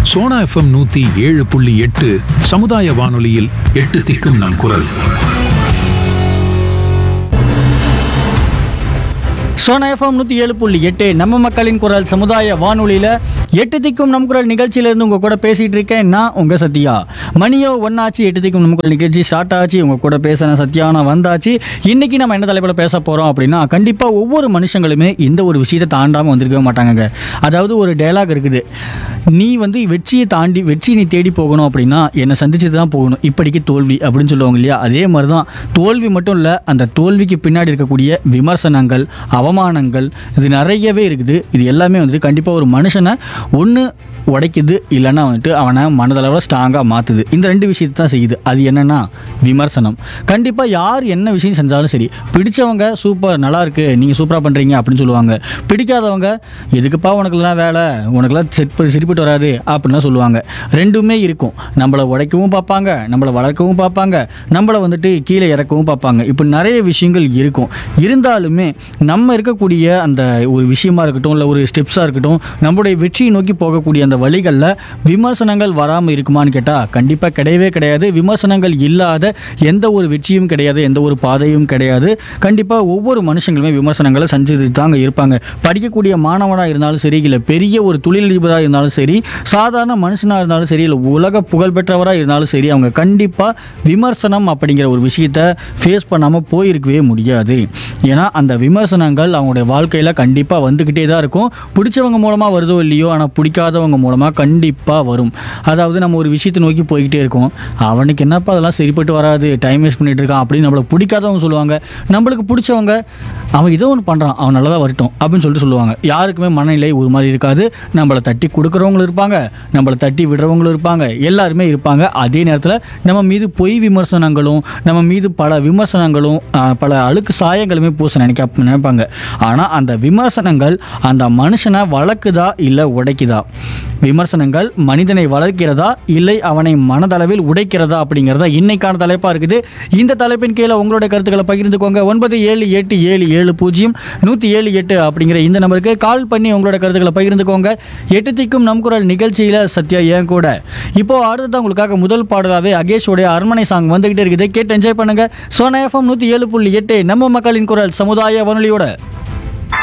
Sona FM நூத்தி ஏழு புள்ளி எட்டு சமுதாய வானொலியில் எட்டு திக்கும் நம் குரல் சோனா எஃப்எம் நூற்றி ஏழு புள்ளி எட்டு நம்ம மக்களின் குரல் சமுதாய வானொலியில் எட்டு திக்கும் நம் குரல் நிகழ்ச்சியிலேருந்து உங்கள் கூட பேசிகிட்டு இருக்கேன் நான் உங்கள் சத்யா மணியோ ஒன்னாச்சு எட்டு திக்கும் நம் குரல் நிகழ்ச்சி ஸ்டார்ட் ஆச்சு உங்கள் கூட பேசின சத்யா நான் வந்தாச்சு இன்றைக்கி நம்ம என்ன தலைப்பில் பேச போகிறோம் அப்படின்னா கண்டிப்பாக ஒவ்வொரு மனுஷங்களுமே இந்த ஒரு விஷயத்தை தாண்டாமல் வந்திருக்கவே மாட்டாங்கங்க அதாவது ஒரு டயலாக் இருக்குது நீ வந்து வெற்றியை தாண்டி வெற்றி நீ தேடி போகணும் அப்படின்னா என்னை சந்திச்சு தான் போகணும் இப்படிக்கு தோல்வி அப்படின்னு சொல்லுவாங்க இல்லையா அதே மாதிரி தான் தோல்வி மட்டும் இல்லை அந்த தோல்விக்கு பின்னாடி இருக்கக்கூடிய விமர்சனங்கள் அவமானங்கள் இது நிறையவே இருக்குது இது எல்லாமே வந்துட்டு கண்டிப்பாக ஒரு மனுஷனை ஒன்று உடைக்குது இல்லைன்னா வந்துட்டு அவனை மனதளவில் ஸ்ட்ராங்காக மாற்றுது இந்த ரெண்டு விஷயத்தை தான் செய்யுது அது என்னென்னா விமர்சனம் கண்டிப்பாக யார் என்ன விஷயம் செஞ்சாலும் சரி பிடிச்சவங்க சூப்பர் நல்லா இருக்கு நீங்கள் சூப்பராக பண்ணுறீங்க அப்படின்னு சொல்லுவாங்க பிடிக்காதவங்க எதுக்குப்பா உனக்குலாம் வேலை உனக்குலாம் செட் சரிப்பட்டு வராது அப்படின்லாம் சொல்லுவாங்க ரெண்டுமே இருக்கும் நம்மளை உடைக்கவும் பார்ப்பாங்க நம்மளை வளர்க்கவும் பார்ப்பாங்க நம்மளை வந்துட்டு கீழே இறக்கவும் பார்ப்பாங்க இப்போ நிறைய விஷயங்கள் இருக்கும் இருந்தாலுமே நம்ம இருக்கக்கூடிய அந்த ஒரு விஷயமா இருக்கட்டும் இல்லை ஒரு ஸ்டெப்ஸாக இருக்கட்டும் நம்மளுடைய வெற்றியை நோக்கி போகக்கூடிய அந்த வழிகளில் விமர்சனங்கள் வராமல் இருக்குமான்னு கேட்டால் கண்டிப்பாக கிடையவே கிடையாது விமர்சனங்கள் இல்லாத எந்த ஒரு வெற்றியும் கிடையாது எந்த ஒரு பாதையும் கிடையாது கண்டிப்பாக ஒவ்வொரு மனுஷங்களுமே விமர்சனங்களை செஞ்சுட்டு தாங்க இருப்பாங்க படிக்கக்கூடிய மாணவனாக இருந்தாலும் சரி இல்லை பெரிய ஒரு தொழிலதிபராக இருந்தாலும் சரி சாதாரண மனுஷனாக இருந்தாலும் சரி இல்லை உலக புகழ்பெற்றவராக இருந்தாலும் சரி அவங்க கண்டிப்பாக விமர்சனம் அப்படிங்கிற ஒரு விஷயத்தை ஃபேஸ் பண்ணாமல் போயிருக்கவே முடியாது ஏன்னா அந்த விமர்சனங்கள் அவங்களுடைய வாழ்க்கையில் கண்டிப்பாக வந்துக்கிட்டே தான் இருக்கும் பிடிச்சவங்க மூலமாக வருதோ இல்லையோ ஆனால் பிடிக்காதவங்க மூலமாக கண்டிப்பாக வரும் அதாவது நம்ம ஒரு விஷயத்தை நோக்கி போய்கிட்டே இருக்கோம் அவனுக்கு என்னப்பா அதெல்லாம் சரிப்பட்டு வராது டைம் வேஸ்ட் பண்ணிட்டு இருக்கான் அப்படின்னு நம்மளை பிடிக்காதவங்க சொல்லுவாங்க நம்மளுக்கு பிடிச்சவங்க அவன் ஏதோ ஒன்று பண்ணுறான் அவன் நல்லதாக வரட்டும் அப்படின்னு சொல்லிட்டு சொல்லுவாங்க யாருக்குமே மனநிலை ஒரு மாதிரி இருக்காது நம்மளை தட்டி கொடுக்குறவங்களும் இருப்பாங்க நம்மளை தட்டி விடுறவங்களும் இருப்பாங்க எல்லாருமே இருப்பாங்க அதே நேரத்தில் நம்ம மீது பொய் விமர்சனங்களும் நம்ம மீது பல விமர்சனங்களும் ஆஹ், பல அழுக்கு சாயங்களுமே பூச நினைக்க நினைப்பாங்க ஆனால் அந்த விமர்சனங்கள் அந்த மனுஷனை வளர்க்குதா இல்லை உடைக்குதா விமர்சனங்கள் மனிதனை வளர்க்கிறதா இல்லை அவனை மனதளவில் உடைக்கிறதா அப்படிங்கிறதா இன்னைக்கான தலைப்பாக இருக்குது இந்த தலைப்பின் கீழே உங்களுடைய கருத்துக்களை பகிர்ந்துக்கோங்க ஒன்பது ஏழு எட்டு ஏழு ஏழு பூஜ்ஜியம் நூற்றி ஏழு எட்டு அப்படிங்கிற இந்த நம்பருக்கு கால் பண்ணி உங்களோட கருத்துக்களை பகிர்ந்துக்கோங்க எட்டு திக்கும் நம் குரல் நிகழ்ச்சியில் சத்யா ஏன் கூட இப்போ அடுத்ததான் உங்களுக்காக முதல் பாடலாகவே அகேஷோடைய அரண்மனை சாங் வந்துகிட்டே இருக்குது கேட்டு என்ஜாய் பண்ணுங்க சோனா எஃப்எம் நூற்றி ஏழு புள்ளி எட்டு நம்ம மக்களின் குரல் சமுதாய வானொலியோட